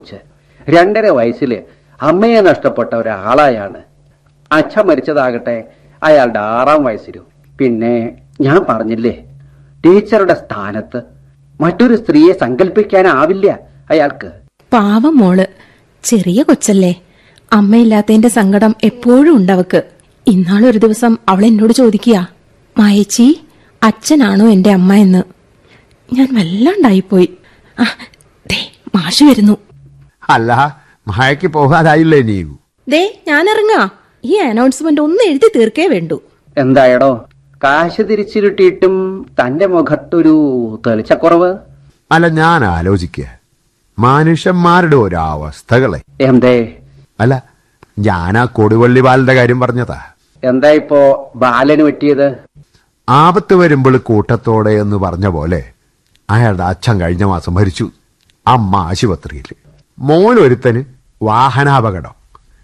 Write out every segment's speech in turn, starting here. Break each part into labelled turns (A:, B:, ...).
A: രണ്ടര വയസ്സില് അമ്മയെ നഷ്ടപ്പെട്ട ഒരാളായാണ് അച്ഛൻ മരിച്ചതാകട്ടെ അയാളുടെ ആറാം വയസ്സിലും പിന്നെ ഞാൻ പറഞ്ഞില്ലേ ടീച്ചറുടെ സ്ഥാനത്ത് മറ്റൊരു സ്ത്രീയെ സങ്കല്പിക്കാനാവില്ല അയാൾക്ക്
B: പാവം മോള് ചെറിയ കൊച്ചല്ലേ അമ്മയില്ലാത്തതിന്റെ സങ്കടം എപ്പോഴും ഉണ്ടവക്ക് ഇന്നാളൊരു ദിവസം അവൾ എന്നോട് ചോദിക്കുക മായേച്ചി അച്ഛനാണോ എന്റെ അമ്മ എന്ന് ഞാൻ വല്ലാണ്ടായിപ്പോയി ആ ദേ മാഷ് വരുന്നു
C: അല്ല മഴയ്ക്ക് പോകാതായില്ലേ നീ
B: ദേ ഞാൻ ഇറങ്ങാ ഈ അനൗൺസ്മെന്റ് ഒന്ന് എഴുതി തീർക്കേ വേണ്ടൂ
A: എന്തായടോ കാശ് തിരിച്ചിരുട്ടിയിട്ടും തന്റെ മുഖത്തൊരു തെളിച്ചക്കുറവ്
C: അല്ല ഞാൻ ആലോചിക്കുക മനുഷ്യന്മാരുടെ ഓരോ അവസ്ഥകളെ
A: എന്തേ
C: അല്ല ഞാൻ ആ കൊടുവള്ളി ബാലന്റെ കാര്യം പറഞ്ഞതാ
A: എന്താ ഇപ്പോ ബാലന് പറ്റിയത്
C: ആപത്ത് വരുമ്പോൾ കൂട്ടത്തോടെ എന്ന് പറഞ്ഞ പോലെ അയാളുടെ അച്ഛൻ കഴിഞ്ഞ മാസം മരിച്ചു അമ്മ ആശുപത്രിയിൽ മോനൊരുത്തന് വാഹനാപകടം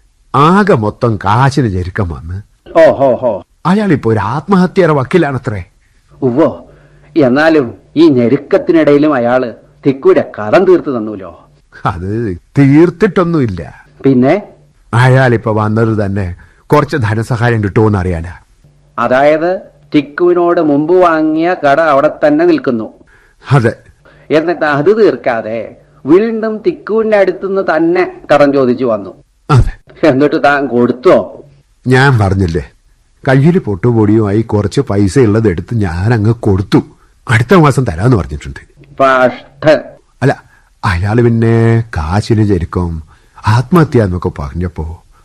C: ആകെ മൊത്തം കാശിന് ഞെരുക്കം വന്ന്
A: ഓ ഹോ ഹോ
C: അയാളിപ്പോ ഒരു ആത്മഹത്യയുടെ വക്കിലാണത്രേ
A: ഉവ്വോ എന്നാലും ഈ ഞെരുക്കത്തിനിടയിലും അയാള് തിക്കൂടെ കടം തീർത്തു തന്നൂലോ
C: അത് തീർത്തിട്ടൊന്നുമില്ല
A: പിന്നെ
C: അയാളിപ്പോ വന്നത് തന്നെ കുറച്ച് ധനസഹായം കിട്ടുമോന്ന് അറിയാനാ
A: അതായത് ടിക്കുവിനോട് മുമ്പ് വാങ്ങിയ കട അവിടെ തന്നെ നിൽക്കുന്നു
C: അതെ
A: എന്നിട്ട് അത് തീർക്കാതെ വീണ്ടും തിക്കുവിന്റെ അടുത്തുനിന്ന് തന്നെ കടം ചോദിച്ചു വന്നു
C: അതെ
A: എന്നിട്ട് താൻ കൊടുത്തോ
C: ഞാൻ പറഞ്ഞില്ലേ കയ്യിൽ പൊട്ടുപൊടിയുമായി കുറച്ച് പൈസ ഉള്ളത് എടുത്ത് ഞാൻ അങ്ങ് കൊടുത്തു അടുത്ത മാസം തരാന്ന് പറഞ്ഞിട്ടുണ്ട്
A: പാഷ്ടൻ
C: അല്ല അയാള് പിന്നെ കാശിന് ചെരുക്കം ആത്മഹത്യ എന്നൊക്കെ പറഞ്ഞപ്പോ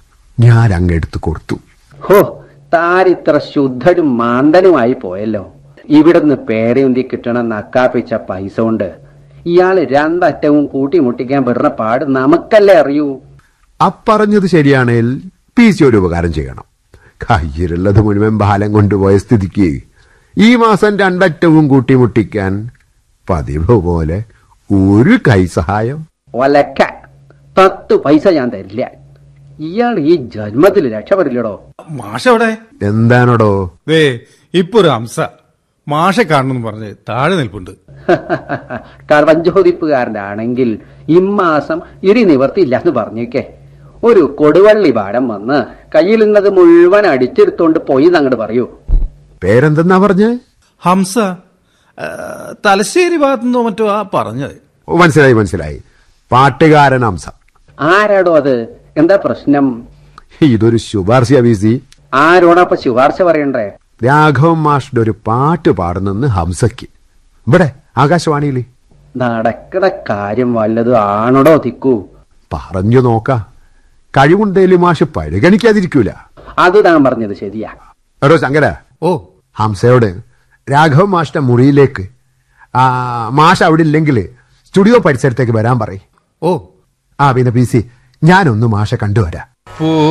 C: ഞാൻ അങ്ങ് എടുത്ത് കൊടുത്തു
A: ഹോ താരിത്ര ശുദ്ധനും മാന്തനുമായി പോയല്ലോ ഇവിടുന്ന് പേരയുന്തി കിട്ടണ നക്കാപ്പിച്ച പൈസ കൊണ്ട് ഇയാള് രണ്ടറ്റവും കൂട്ടിമുട്ടിക്കാൻ പെടുന്ന പാട് നമുക്കല്ലേ അറിയൂ
C: അപ്പറഞ്ഞത് ശരിയാണേൽ പി സി ഒരു ഉപകാരം ചെയ്യണം കയ്യിലുള്ളത് മുഴുവൻ ബാലം കൊണ്ടുപോയ സ്ഥിതിക്ക് ഈ മാസം രണ്ടറ്റവും കൂട്ടിമുട്ടിക്കാൻ പതിവ് പോലെ ഒരു കൈസഹായം
A: ഒലക്ക പത്ത് പൈസ ഞാൻ തരില്ല ഇയാൾ ഈ ജന്മത്തിൽ രക്ഷപ്പെടില്ലടോ
D: മാഷ എവിടെ
C: എന്താണോടോ
D: ദേ ഇപ്പൊ ഒരു ഹംസ മാഷെ കാണണമെന്ന് പറഞ്ഞ് താഴെ നിൽപ്പുണ്ട്
A: കർവഞ്ചോദിപ്പുകാരൻ്റെ ആണെങ്കിൽ ഇമ്മാസം ഇരി നിവർത്തിയില്ല എന്ന് പറഞ്ഞേക്കേ ഒരു കൊടുവള്ളി പാടം വന്ന് കയ്യിലുള്ളത് മുഴുവൻ അടിച്ചെടുത്തോണ്ട് പോയി അങ്ങോട്ട് പറയൂ
C: പേരെന്തെന്നാ പറഞ്ഞ്
D: ഹംസ ആ, തലശ്ശേരി ഭാഗത്തുനിന്നോ മറ്റോ ആ പറഞ്ഞത്
C: ഓ, മനസ്സിലായി മനസ്സിലായി പാട്ടുകാരൻ അംസ
A: ആരാടോ അത് എന്താ പ്രശ്നം
C: ഇതൊരു ശുപാർശ വി സി
A: ആരോടൊപ്പം ശുപാർശ പറയണ്ടേ
C: രാഘവൻ മാഷിന്റെ ഒരു പാട്ട് പാടുന്നെന്ന് ഹംസയ്ക്ക് ഇവിടെ ആകാശവാണിയിൽ
A: നടക്കണ കാര്യം വല്ലതും ആണോടോ തിക്കൂ
C: പറഞ്ഞു നോക്കാം കഴിവുണ്ടേലും മാഷ് പരിഗണിക്കാതിരിക്കൂല
A: അത് താൻ പറഞ്ഞത് ശരിയാ
C: എടോ ശങ്കര
D: ഓ
C: ഹംസയോട് രാഘവൻ മാഷിന്റെ മുറിയിലേക്ക് ആ, മാഷ് അവിടെ ഇല്ലെങ്കിൽ സ്റ്റുഡിയോ പരിസരത്തേക്ക് വരാൻ പറയും
D: ഓ
C: ആ പിന്നെ പി സി ഞാനൊന്ന് മാഷെ കണ്ടുവരാം
D: പോ